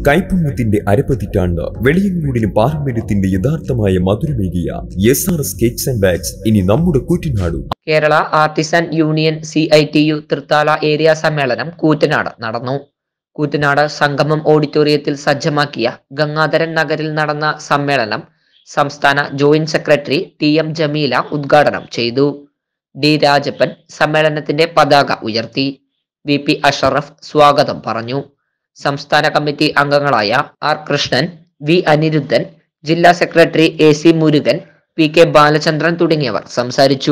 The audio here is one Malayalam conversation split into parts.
കൈപ്പുണ്യത്തിന്റെ അരപ്പതിറ്റാണ്ട് വെളിയങ്ങോടിലും പാരമ്പര്യത്തിന്റെ യഥാർത്ഥമായ മധുരമേകിയ S R S cakes and bags ഇനി നമ്മുടെ കൂറ്റിനാടും Kerala artisan union C I T U Thrithala area സമ്മേളനം കൂറ്റനാട് നടന്നു കൂറ്റനാട് സംഗമം ഓഡിറ്റോറിയത്തിൽ സജ്ജമാക്കിയ ഗംഗാധരൻ നഗറിൽ നടന്ന സമ്മേളനം സംസ്ഥാന joint secretary T M Jameela ഉദ്ഘാടനം ചെയ്തു ഡി രാജപ്പൻ സമ്മേളനത്തിന്റെ പതാക ഉയർത്തി വി പി അഷറഫ് സ്വാഗതം പറഞ്ഞു സംസ്ഥാന കമ്മിറ്റി അംഗങ്ങളായ ആർ കൃഷ്ണൻ വി അനിരുദ്ധൻ ജില്ലാ secretary A C Murugan P K Balachandran തുടങ്ങിയവർ സംസാരിച്ചു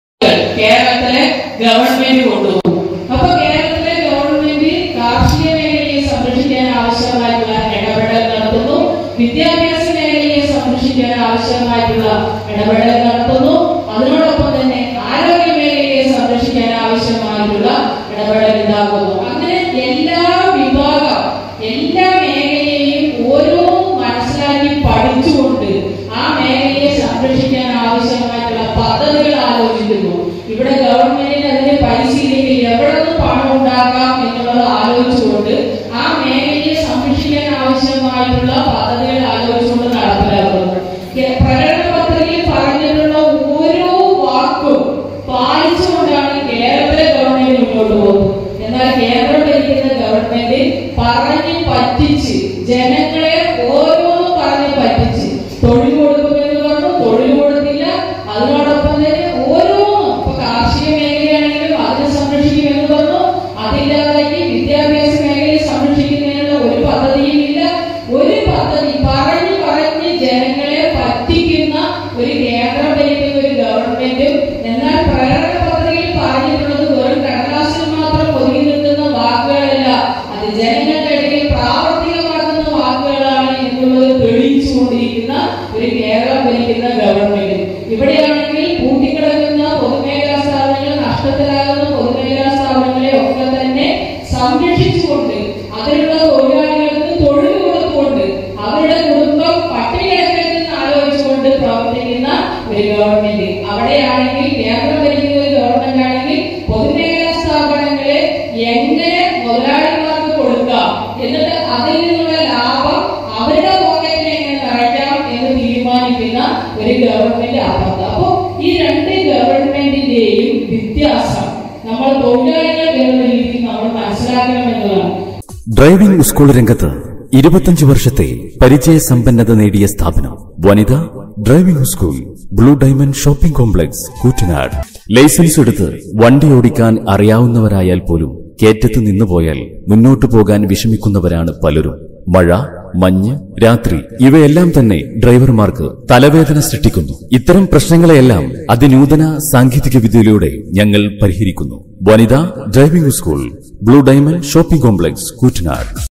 കേരളത്തിലെ ഗവൺമെന്റ് കൊണ്ടുപോകും അപ്പൊ കേരളത്തിലെ ഗവൺമെന്റ് കാർഷിക മേഖലയെ സംരക്ഷിക്കാൻ ആവശ്യമായിട്ടുള്ള ഇടപെടൽ നടത്തുന്നു വിദ്യാഭ്യാസ മേഖലയെ സംരക്ഷിക്കാൻ ആവശ്യമായിട്ടുള്ള ഇടപെടൽ നടത്തുന്നു അതിനോടൊപ്പം തന്നെ ആരോഗ്യ മേഖലയെ സംരക്ഷിക്കാൻ ആവശ്യമായിട്ടുള്ള ഇടപെടൽ ഉണ്ടാകുന്നു അങ്ങനെ എല്ലാ വിഭാഗം എല്ലാ മേഖലയെയും ഓരോ മനസ്സിലാക്കി പഠിച്ചുകൊണ്ട് ആ മേഖലയെ സംരക്ഷിക്കാൻ ആവശ്യമായിട്ടുള്ള പദ്ധതികൾ ആലോചിക്കുന്നു ഇവിടെ ഗവൺമെന്റിന് അതിന് പൈസ ഇല്ലെങ്കിൽ എവിടെ നിന്ന് പണം ഉണ്ടാക്കാം എന്നുള്ളത് ആലോചിച്ചുകൊണ്ട് ആ മേഖലയെ സംരക്ഷിക്കാൻ ആവശ്യമായിട്ടുള്ള പദ്ധതികൾ ആലോചിച്ചുകൊണ്ട് നടപ്പിലാക്കുന്നു കെ- പ്രകടന പത്രികയിൽ പറഞ്ഞിട്ടുള്ള ഓരോ വാക്കും പാലിച്ചുകൊണ്ടാണ് കേരളത്തിലെ ഗവൺമെന്റ് മുന്നോട്ട് പോകുന്നത് എന്നാൽ കേന്ദ്രം ഭരിക്കുന്ന ഗവൺമെന്റ് പറഞ്ഞ് പറ്റിച്ച് ജനങ്ങളെ ഓരോന്നും പറഞ്ഞ് പറ്റിച്ച് തൊഴിൽ കൊടുക്കുമെന്ന് പറഞ്ഞു തൊഴിൽ കൊടുത്തില്ല അതിനോടൊപ്പം തന്നെ ഓരോന്നും ഇപ്പൊ കാർഷിക മേഖലയാണെങ്കിലും അതിനെ സംരക്ഷിക്കുമെന്ന് പറഞ്ഞു അതില്ലാതാക്കി വിദ്യാഭ്യാസ മേഖലയെ സംരക്ഷിക്കുന്നതിനുള്ള ഒരു പദ്ധതിയും ഇല്ല ഒരു പദ്ധതി പറഞ്ഞു പറഞ്ഞ് ജനങ്ങളെ പറ്റിക്കുന്ന ഒരു കേന്ദ്രം ഭരിക്കുന്ന ഒരു ഗവൺമെന്റും എന്നാൽ പ്രകടന പത്രികയിൽ പറഞ്ഞിട്ടുള്ളത് വെറും കടലാസിൽ മാത്രം ഒതുങ്ങി നിൽക്കുന്ന വാക്കുകളല്ല അത് ജനങ്ങളുടെ ഇടയിൽ പ്രാവർത്തികമാക്കുന്ന വാക്കുകളാണ് എന്നുള്ളത് തെളിയിച്ചുകൊണ്ടിരിക്കുന്ന ഒരു കേരളം ഭരിക്കുന്ന ഗവൺമെന്റ് ഇവിടെയാണെങ്കിൽ പൂട്ടിക്കിടക്കുന്ന പൊതുമേഖലാ സ്ഥാപനങ്ങൾ നഷ്ടത്തിലാകുന്ന പൊതുമേഖലാ സ്ഥാപനങ്ങളെ ഒക്കെ തന്നെ സംരക്ഷിച്ചുകൊണ്ട് അതിലുള്ള തൊഴിലാളികൾക്ക് തൊഴിൽ കൊടുത്തുകൊണ്ട് അവരുടെ കുടുംബം പട്ടിണി കിടക്കരുതെന്ന് ആലോചിച്ചുകൊണ്ട് പ്രവർത്തിക്കുന്ന ഒരു ഗവൺമെന്റ് അവിടെയാണെങ്കിൽ കേന്ദ്രം ഭരിക്കുന്ന ഒരു ഗവൺമെന്റ് ആണെങ്കിൽ പൊതുമേഖലാ സ്ഥാപനങ്ങളെ എങ്ങനെ മുതലാളിമാർക്ക് കൊടുക്കാം എന്നിട്ട് അതിൽ നിന്നുള്ള ലാഭം അവരുടെ പോക്കറ്റിൽ എങ്ങനെ നിറയ്ക്കാം എന്ന് തീരുമാനിക്കുന്ന ഒരു ഗവൺമെന്റ് അപ്പുറത്ത് അപ്പോ ഈ രണ്ട് ഗവൺമെന്റിന്റെയും വ്യത്യാസം നമ്മൾ തൊഴിലാളികൾ എന്നുള്ള രീതിയിൽ നമ്മൾ മനസ്സിലാക്കണമെന്നതാണ് ഡ്രൈവിംഗ് സ്കൂൾ രംഗത്ത് ഇരുപത്തഞ്ച് വർഷത്തെ പരിചയസമ്പന്നത നേടിയ സ്ഥാപനം Vanitha driving school blue diamond shopping complex Koottanad licence എടുത്ത് വണ്ടി ഓടിക്കാൻ അറിയാവുന്നവരായാൽ പോലും കേറ്റത്ത് നിന്നുപോയാൽ മുന്നോട്ടു പോകാൻ വിഷമിക്കുന്നവരാണ് പലരും മഴ മഞ്ഞ് രാത്രി ഇവയെല്ലാം തന്നെ ഡ്രൈവർമാർക്ക് തലവേദന സൃഷ്ടിക്കുന്നു ഇത്തരം പ്രശ്നങ്ങളെയെല്ലാം അതിനൂതന സാങ്കേതിക വിദ്യയിലൂടെ ഞങ്ങൾ പരിഹരിക്കുന്നു Vanitha driving school blue diamond shopping complex Koottanad